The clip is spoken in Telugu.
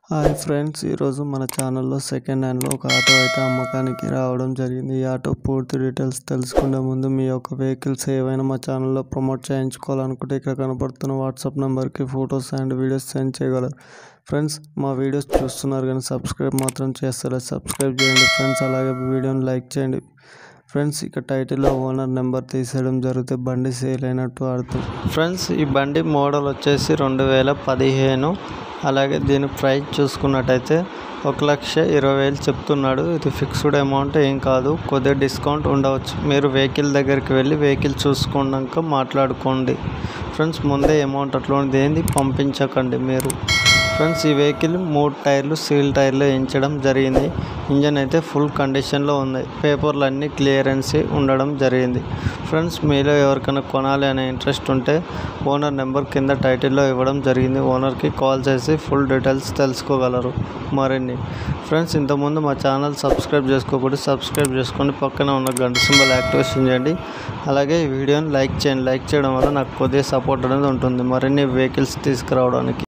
హాయ్ ఫ్రెండ్స్ ఈరోజు మన ఛానల్లో సెకండ్ హ్యాండ్లో ఒక ఆటో అయితే అమ్మకానికి రావడం జరిగింది ఈ ఆటో పూర్తి డీటెయిల్స్ తెలుసుకునే ముందు మీ యొక్క వెహికల్స్ ఏవైనా మా ఛానల్లో ప్రమోట్ చేయించుకోవాలనుకుంటే ఇక్కడ కనపడుతున్న వాట్సాప్ నెంబర్కి ఫొటోస్ అండ్ వీడియోస్ సెండ్ చేయగలరు ఫ్రెండ్స్ మా వీడియోస్ చూస్తున్నారు కానీ సబ్స్క్రైబ్ మాత్రం చేస్తారు సబ్స్క్రైబ్ చేయండి ఫ్రెండ్స్ అలాగే వీడియోని లైక్ చేయండి ఫ్రెండ్స్ ఇక టైటిల్లో ఓనర్ నెంబర్ తీసేయడం జరిగితే బండి సేల్ అయినట్టు అర్థం ఫ్రెండ్స్ ఈ బండి మోడల్ వచ్చేసి రెండు వేల పదిహేను అలాగే దీని ప్రైస్ చూసుకున్నట్టయితే ఒక లక్ష ఇరవై వేలు చెప్తున్నాడు ఇది ఫిక్స్డ్ అమౌంట్ ఏం కాదు కొద్దిగా డిస్కౌంట్ ఉండవచ్చు మీరు వెహికల్ దగ్గరికి వెళ్ళి వెహికల్ చూసుకున్నాక మాట్లాడుకోండి ఫ్రెండ్స్ ముందే అమౌంట్ అట్లా ఉంది ఏంది పంపించకండి మీరు ఫ్రెండ్స్ ఈ వెహికల్ మూడు టైర్లు సీల్ టైర్లు వేయించడం జరిగింది ఇంజన్ అయితే ఫుల్ కండిషన్లో ఉంది పేపర్లు అన్నీ క్లియరెన్స్ ఉండడం జరిగింది ఫ్రెండ్స్ మీలో ఎవరికైనా కొనాలి అనే ఇంట్రెస్ట్ ఉంటే ఓనర్ నెంబర్ కింద టైటిల్లో ఇవ్వడం జరిగింది ఓనర్కి కాల్ చేసి ఫుల్ డీటెయిల్స్ తెలుసుకోగలరు మరిన్ని ఫ్రెండ్స్ ఇంతకుముందు మా ఛానల్ సబ్స్క్రైబ్ చేసుకోకూడదు సబ్స్క్రైబ్ చేసుకొని పక్కన ఉన్న గంట సింబల్ యాక్టివేషన్ చేయండి అలాగే ఈ వీడియోని లైక్ చేయండి లైక్ చేయడం వల్ల నాకు కొద్దిగా సపోర్ట్ అనేది ఉంటుంది మరిన్ని వెహికల్స్ తీసుకురావడానికి